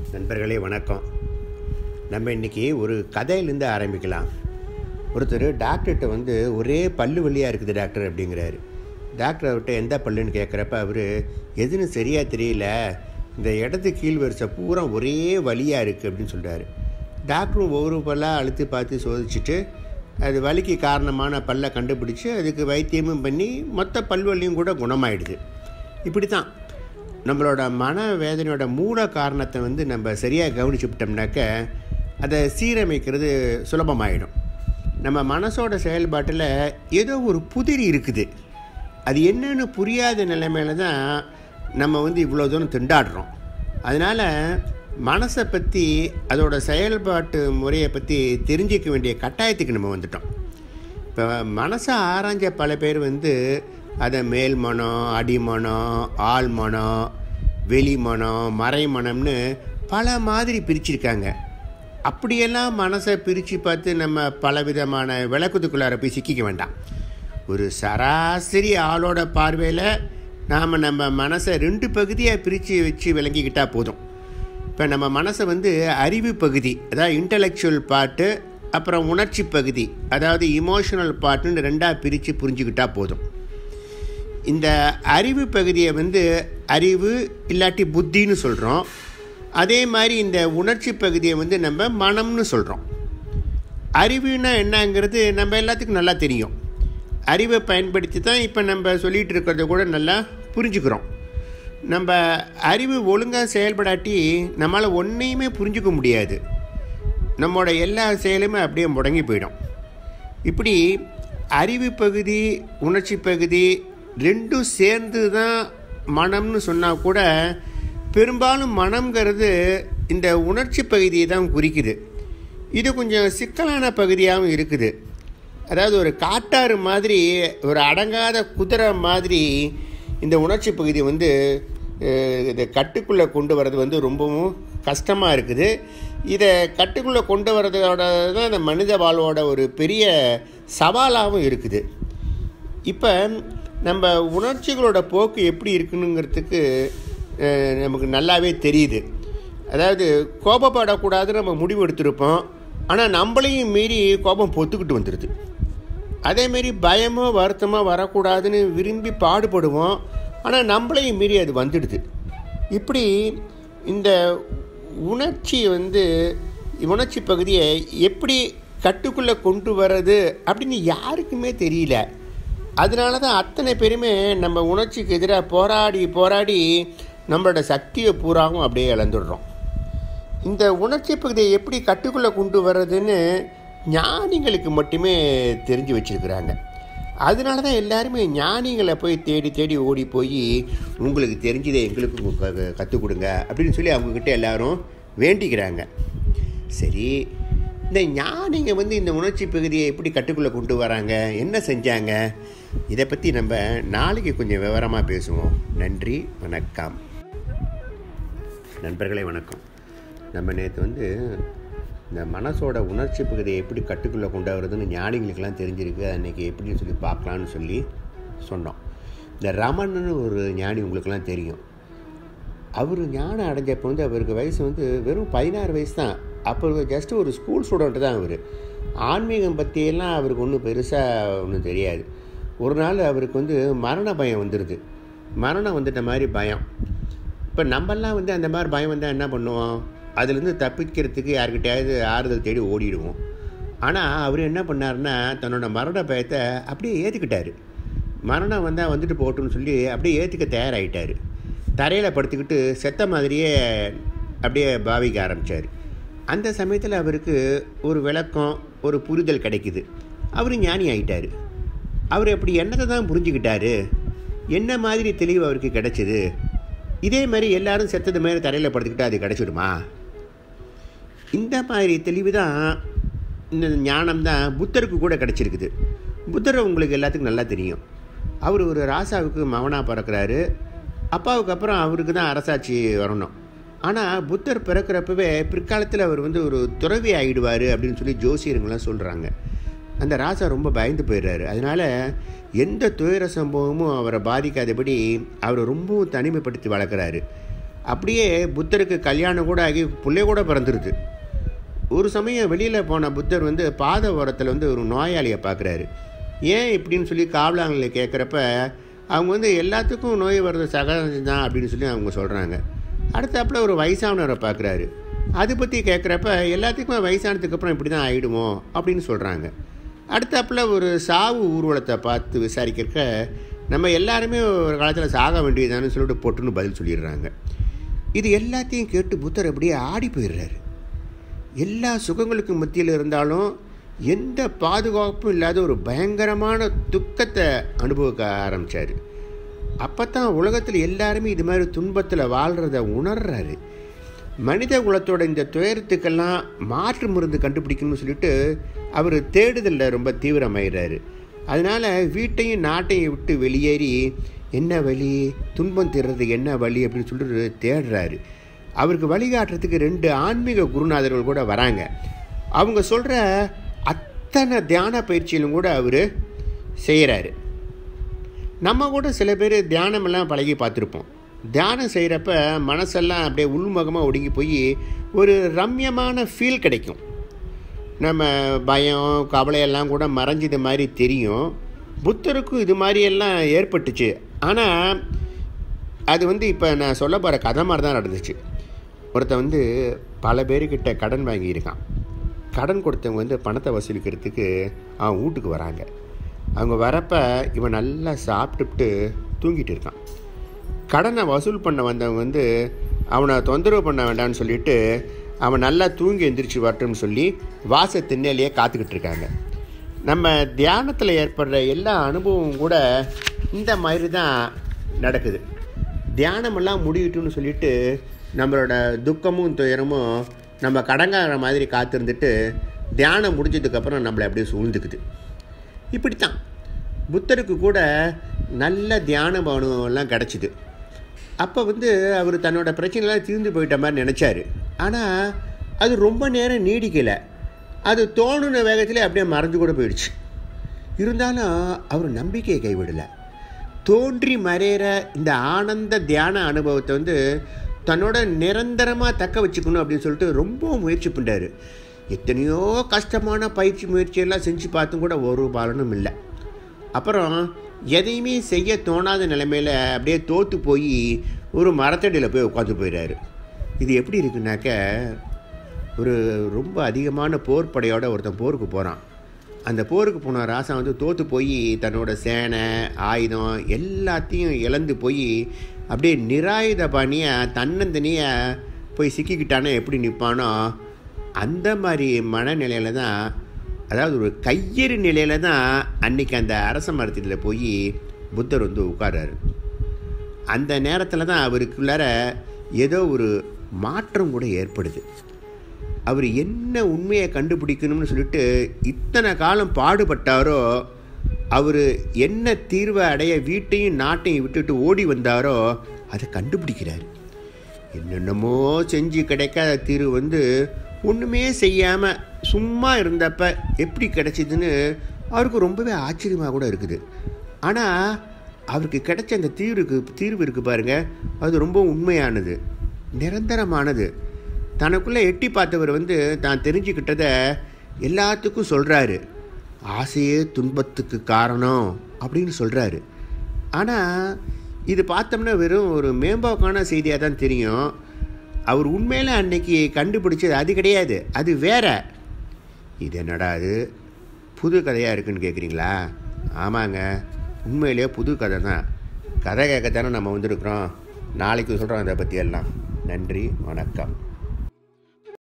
நண்பர்களே வணக்கம் நம்ம இன்றைக்கி ஒரு கதையிலேருந்து ஆரம்பிக்கலாம் ஒருத்தர் டாக்டர்கிட்ட வந்து ஒரே பல்லு வலியாக இருக்குது டாக்டர் அப்படிங்கிறாரு டாக்டர் அவர்கிட்ட எந்த பல்லுன்னு கேட்குறப்ப அவர் எதுன்னு சரியாக தெரியல இந்த இடத்து கீழ் வரிசை பூரா ஒரே வலியாக இருக்குது அப்படின்னு சொல்கிறாரு டாக்டரும் ஒவ்வொரு பல்லாக அழுத்தி பார்த்து சோதிச்சுட்டு அது வலிக்கு காரணமான பல்லை கண்டுபிடிச்சி அதுக்கு வைத்தியமும் பண்ணி மொத்த பல்வலியும் கூட குணமாயிடுது இப்படி தான் நம்மளோட மன வேதனையோட மூல காரணத்தை வந்து நம்ம சரியாக கவனிச்சுவிட்டோம்னாக்க அதை சீரமைக்கிறது சுலபமாயிடும் நம்ம மனசோட செயல்பாட்டில் ஏதோ ஒரு புதிரி இருக்குது அது என்னன்னு புரியாத நிலைமையில தான் நம்ம வந்து இவ்வளோ தூரம் திண்டாடுறோம் அதனால் மனசை பற்றி அதோட செயல்பாட்டு முறையை பற்றி தெரிஞ்சிக்க வேண்டிய கட்டாயத்துக்கு நம்ம வந்துட்டோம் இப்போ மனசை ஆராய்ஞ்ச பல பேர் வந்து அதை மேல் மனம் அடிமனம் ஆள் மனம் வெளி மனம் மறை மனம்னு பல மாதிரி பிரிச்சிருக்காங்க அப்படியெல்லாம் மனசை பிரித்து பார்த்து நம்ம பலவிதமான விளக்கத்துக்குள்ளார போய் சிக்கிக்க வேண்டாம் ஒரு சராசரி ஆளோட பார்வையில் நாம் நம்ம மனசை ரெண்டு பகுதியாக பிரித்து வச்சு விளங்கிக்கிட்டால் போதும் இப்போ நம்ம மனசை வந்து அறிவு பகுதி அதாவது இன்டலெக்சுவல் பார்ட்டு அப்புறம் உணர்ச்சி பகுதி அதாவது இமோஷனல் பார்ட்டுன்னு ரெண்டாக பிரித்து புரிஞ்சுக்கிட்டால் போதும் இந்த அறிவு பகுதியை வந்து அறிவு இல்லாட்டி புத்தின்னு சொல்கிறோம் அதே மாதிரி இந்த உணர்ச்சி பகுதியை வந்து நம்ம மனம்னு சொல்கிறோம் அறிவுனா என்னங்கிறது நம்ம எல்லாத்துக்கும் நல்லா தெரியும் அறிவை பயன்படுத்தி தான் இப்போ நம்ம சொல்லிகிட்டு இருக்கிறத கூட நல்லா புரிஞ்சுக்கிறோம் நம்ம அறிவு ஒழுங்காக செயல்படாட்டி நம்மளால் ஒன்றையுமே புரிஞ்சுக்க முடியாது நம்மளோட எல்லா செயலுமே அப்படியே முடங்கி போயிடும் இப்படி அறிவு பகுதி உணர்ச்சி பகுதி ரெண்டும் சேர்ந்து தான் மனம்னு சொன்னால் கூட பெரும்பாலும் மனம்ங்கிறது இந்த உணர்ச்சி பகுதியை தான் குறிக்குது இது கொஞ்சம் சிக்கலான பகுதியாகவும் இருக்குது அதாவது ஒரு காட்டாறு மாதிரி ஒரு அடங்காத குதிரை மாதிரி இந்த உணர்ச்சி பகுதி வந்து இதை கட்டுக்குள்ளே கொண்டு வர்றது வந்து ரொம்பவும் கஷ்டமாக இருக்குது இதை கட்டுக்குள்ளே கொண்டு வர்றதோட தான் இந்த மனித வாழ்வோட ஒரு பெரிய சவாலாகவும் இருக்குது இப்போ நம்ம உணர்ச்சிகளோட போக்கு எப்படி இருக்குனுங்கிறதுக்கு நமக்கு நல்லாவே தெரியுது அதாவது கோபப்படக்கூடாதுன்னு நம்ம முடிவு எடுத்திருப்போம் ஆனால் நம்மளையும் மீறி கோபம் பொத்துக்கிட்டு வந்துடுது அதேமாரி பயமோ வருத்தமோ வரக்கூடாதுன்னு விரும்பி பாடுபடுவோம் ஆனால் நம்மளையும் மீறி அது வந்துடுது இப்படி இந்த உணர்ச்சி வந்து உணர்ச்சி பகுதியை எப்படி கட்டுக்குள்ளே கொண்டு வர்றது அப்படின்னு யாருக்குமே தெரியல அதனால தான் அத்தனை பேருமே நம்ம உணர்ச்சிக்கு எதிராக போராடி போராடி நம்மளோட சக்தியை பூராவும் அப்படியே இழந்துடுறோம் இந்த உணர்ச்சி பகுதியை எப்படி கட்டுக்குள்ளே கொண்டு வர்றதுன்னு ஞானிகளுக்கு மட்டுமே தெரிஞ்சு வச்சுருக்குறாங்க அதனால தான் எல்லாருமே ஞானிகளை போய் தேடி தேடி ஓடி போய் உங்களுக்கு தெரிஞ்சதை எங்களுக்கு கற்றுக் கொடுங்க அப்படின்னு சொல்லி அவங்கக்கிட்ட எல்லாரும் வேண்டிக்கிறாங்க சரி இந்த ஞானிங்க வந்து இந்த உணர்ச்சி பகுதியை எப்படி கட்டுக்குள்ளே கொண்டு வராங்க என்ன செஞ்சாங்க இதை பற்றி நம்ம நாளைக்கு கொஞ்சம் விவரமாக பேசுவோம் நன்றி வணக்கம் நண்பர்களே வணக்கம் நம்ம நேற்று வந்து இந்த மனசோட உணர்ச்சி பகுதியை எப்படி கட்டுக்குள்ளே கொண்டு வரதுன்னு ஞானிகளுக்கெல்லாம் தெரிஞ்சிருக்கு அன்றைக்கி எப்படின்னு சொல்லி பார்க்கலான்னு சொல்லி சொன்னோம் இந்த ரமணன்னு ஒரு ஞானி உங்களுக்கெல்லாம் தெரியும் அவர் ஞானம் அடைஞ்சப்போ வந்து அவருக்கு வயசு வந்து வெறும் பதினாறு வயசு தான் அப்போ ஜஸ்ட்டு ஒரு ஸ்கூல் ஸ்டூடெண்ட்டு தான் அவர் ஆன்மீகம் பற்றியெல்லாம் அவருக்கு ஒன்றும் பெருசாக ஒன்றும் தெரியாது ஒரு நாள் அவருக்கு வந்து மரண பயம் வந்துடுது மரணம் வந்துட்ட மாதிரி பயம் இப்போ நம்மெல்லாம் வந்து அந்த மாதிரி பயம் வந்தால் என்ன பண்ணுவோம் அதுலேருந்து தப்பிக்கிறதுக்கு யார்கிட்டயாவது ஆறுதல் தேடி ஓடிடுவோம் ஆனால் அவர் என்ன பண்ணார்னா தன்னோட மரண பயத்தை அப்படியே ஏற்றுக்கிட்டார் மரணம் வந்தால் வந்துட்டு போட்டுன்னு சொல்லி அப்படியே ஏற்றுக்க தயாராகிட்டார் தரையில் படுத்துக்கிட்டு செத்த மாதிரியே அப்படியே பாவிக்க ஆரம்பித்தார் அந்த சமயத்தில் அவருக்கு ஒரு விளக்கம் ஒரு புரிதல் கிடைக்குது அவர் ஞானி ஆகிட்டார் அவர் அப்படி என்னத்தை தான் புரிஞ்சுக்கிட்டாரு என்ன மாதிரி தெளிவு அவருக்கு கிடைச்சிது இதே மாதிரி எல்லாரும் செத்தது மாதிரி தரையில் படுத்துக்கிட்டு அது கிடச்சிடுமா இந்த மாதிரி தெளிவு தான் இந்த ஞானம் தான் புத்தருக்கு கூட கிடச்சிருக்குது புத்தரை உங்களுக்கு எல்லாத்துக்கும் நல்லா தெரியும் அவர் ஒரு ராசாவுக்கு மவனாக பிறக்கிறாரு அப்பாவுக்கு அப்புறம் அவருக்கு தான் அரசாட்சி வரணும் ஆனால் புத்தர் பிறக்கிறப்பவே பிற்காலத்தில் அவர் வந்து ஒரு துறவி ஆகிடுவார் அப்படின்னு சொல்லி ஜோசியருங்களாம் சொல்கிறாங்க அந்த ராசா ரொம்ப பயந்து போயிடுறாரு அதனால் எந்த துயர சம்பவமும் அவரை பாதிக்காதபடி அவரை ரொம்பவும் தனிமைப்படுத்தி வளர்க்குறாரு அப்படியே புத்தருக்கு கல்யாணம் கூட ஆகி பிள்ளை கூட பிறந்துருது ஒரு சமயம் வெளியில் போன புத்தர் வந்து பாத ஓரத்தில் வந்து ஒரு நோயாளியை பார்க்குறாரு ஏன் இப்படின்னு சொல்லி காவலாங்களை கேட்குறப்ப அவங்க வந்து எல்லாத்துக்கும் நோய் வர்றது சகஜம் தான் அப்படின்னு சொல்லி அவங்க சொல்கிறாங்க அடுத்தாப்புல ஒரு வயசானவரை பார்க்குறாரு அதை பற்றி கேட்குறப்ப எல்லாத்துக்குமே வயசானதுக்கு அப்புறம் இப்படி தான் ஆகிடுமோ அப்படின்னு சொல்கிறாங்க அடுத்தாப்புல ஒரு சாவு ஊர்வலத்தை பார்த்து விசாரிக்கிறக்க நம்ம எல்லாருமே ஒரு காலத்தில் சாக வேண்டியதானு சொல்லிட்டு பொட்டுன்னு பதில் சொல்லிடுறாங்க இது எல்லாத்தையும் கேட்டு புத்தர் அப்படியே ஆடி போயிடுறாரு எல்லா சுகங்களுக்கும் மத்தியில் இருந்தாலும் எந்த பாதுகாப்பும் இல்லாத ஒரு பயங்கரமான துக்கத்தை அனுபவிக்க ஆரம்பித்தார் அப்போ தான் உலகத்தில் எல்லாருமே இது மாதிரி துன்பத்தில் வாழ்கிறத உணர்றாரு மனித குலத்தோட இந்த துயரத்துக்கெல்லாம் மாற்று மருந்து கண்டுபிடிக்கணும்னு சொல்லிட்டு அவர் தேடுதலில் ரொம்ப தீவிரமாயிடுறாரு அதனால் வீட்டையும் நாட்டையும் விட்டு வெளியேறி என்ன வழி துன்பம் தீர்றதுக்கு என்ன வழி அப்படின்னு சொல்லிட்டு தேடுறாரு அவருக்கு வழிகாட்டுறதுக்கு ரெண்டு ஆன்மீக குருநாதர்கள் கூட வராங்க அவங்க சொல்கிற அத்தனை தியான பயிற்சியிலும் கூட அவர் செய்கிறாரு நம்ம கூட சில பேர் தியானமெல்லாம் பழகி பார்த்துருப்போம் தியானம் செய்கிறப்ப மனசெல்லாம் அப்படியே உள்முகமாக ஒடுங்கி போய் ஒரு ரம்யமான ஃபீல் கிடைக்கும் நம்ம பயம் கவலையெல்லாம் கூட மறைஞ்சது மாதிரி தெரியும் புத்தருக்கும் இது மாதிரியெல்லாம் ஏற்பட்டுச்சு ஆனால் அது வந்து இப்போ நான் சொல்ல போகிற கதை மாதிரி தான் நடந்துச்சு ஒருத்தன் வந்து பல பேர்கிட்ட கடன் வாங்கியிருக்கான் கடன் கொடுத்தவங்க வந்து பணத்தை வசூலிக்கிறதுக்கு அவன் வீட்டுக்கு வராங்க அவங்க வரப்ப இவன் நல்லா சாப்பிட்டுட்டு தூங்கிட்டு இருக்கான் கடனை வசூல் பண்ண வந்தவங்க வந்து அவனை தொந்தரவு பண்ண வேண்டாம்னு சொல்லிட்டு அவன் நல்லா தூங்கி எந்திரிச்சு வரட்டும்னு சொல்லி வாச திண்ணையிலேயே காத்துக்கிட்டு இருக்காங்க நம்ம தியானத்தில் ஏற்படுற எல்லா அனுபவமும் கூட இந்த மாதிரி தான் நடக்குது தியானமெல்லாம் முடியட்டும்னு சொல்லிட்டு நம்மளோட துக்கமும் துயரமும் நம்ம கடங்கார மாதிரி காத்திருந்துட்டு தியானம் முடிஞ்சதுக்கப்புறம் நம்மளை அப்படியே சூழ்ந்துக்குது இப்படித்தான் புத்தருக்கு கூட நல்ல தியான அனுபவம்லாம் கிடச்சிது அப்போ வந்து அவர் தன்னோட பிரச்சனைலாம் தீர்ந்து போயிட்ட மாதிரி நினச்சாரு ஆனால் அது ரொம்ப நேரம் நீடிக்கலை அது தோணுன வேகத்தில் அப்படியே மறைஞ்சு கூட போயிடுச்சு இருந்தாலும் அவர் நம்பிக்கையை கைவிடலை தோன்றி மறையிற இந்த ஆனந்த தியான அனுபவத்தை வந்து தன்னோட நிரந்தரமாக தக்க வச்சுக்கணும் அப்படின்னு சொல்லிட்டு ரொம்ப முயற்சி பண்ணார் எத்தனையோ கஷ்டமான பயிற்சி முயற்சியெல்லாம் செஞ்சு பார்த்தும் கூட ஒரு பலனும் இல்லை அப்புறம் எதையுமே செய்ய தோணாத நிலைமையில் அப்படியே தோற்று போய் ஒரு மரத்தடியில் போய் உட்காந்து போயிடுறாரு இது எப்படி இருக்குனாக்க ஒரு ரொம்ப அதிகமான போர் படையோட ஒருத்தன் போருக்கு போகிறான் அந்த போருக்கு போன ராசா வந்து தோற்று போய் தன்னோட சேனை ஆயுதம் எல்லாத்தையும் இழந்து போய் அப்படியே நிராயுத பாணியாக தன்னந்தனியாக போய் சிக்கிக்கிட்டானே எப்படி நிற்பானோ அந்த மாதிரி மனநிலையில் தான் அதாவது ஒரு கையெறி நிலையில் தான் அன்னைக்கு அந்த அரச மரத்தில் போய் புத்தர் வந்து உட்கார்றாரு அந்த நேரத்தில் தான் அவருக்குள்ளார ஏதோ ஒரு மாற்றம் கூட ஏற்படுது அவர் என்ன உண்மையை கண்டுபிடிக்கணும்னு சொல்லிட்டு இத்தனை காலம் பாடுபட்டாரோ அவர் என்ன தீர்வை அடைய வீட்டையும் நாட்டையும் விட்டுட்டு ஓடி வந்தாரோ அதை கண்டுபிடிக்கிறார் என்னென்னமோ செஞ்சு கிடைக்காத தீர்வு வந்து ஒன்றுமே செய்யாமல் சும்மா இருந்தப்ப எப்படி கிடைச்சிதுன்னு அவருக்கு ரொம்பவே ஆச்சரியமாக கூட இருக்குது ஆனால் அவருக்கு கிடைச்ச அந்த தீர்வுக்கு தீர்வு இருக்குது பாருங்கள் அது ரொம்ப உண்மையானது நிரந்தரமானது தனக்குள்ளே எட்டி பார்த்தவர் வந்து தான் தெரிஞ்சுக்கிட்டதை எல்லாத்துக்கும் சொல்கிறாரு ஆசையே துன்பத்துக்கு காரணம் அப்படின்னு சொல்கிறாரு ஆனால் இது பார்த்தோம்னா வெறும் ஒரு மேம்போக்கான செய்தியாக தான் தெரியும் அவர் உண்மையில் அன்னைக்கு கண்டுபிடிச்சது அது கிடையாது அது வேற இது என்னடா அது புது கதையாக இருக்குன்னு கேட்குறீங்களா ஆமாங்க உண்மையிலேயே புது கதை தான் கதை கேட்கத்தானே நம்ம வந்திருக்கிறோம் நாளைக்கு சொல்கிறோம் அதை பற்றி எல்லாம் நன்றி வணக்கம்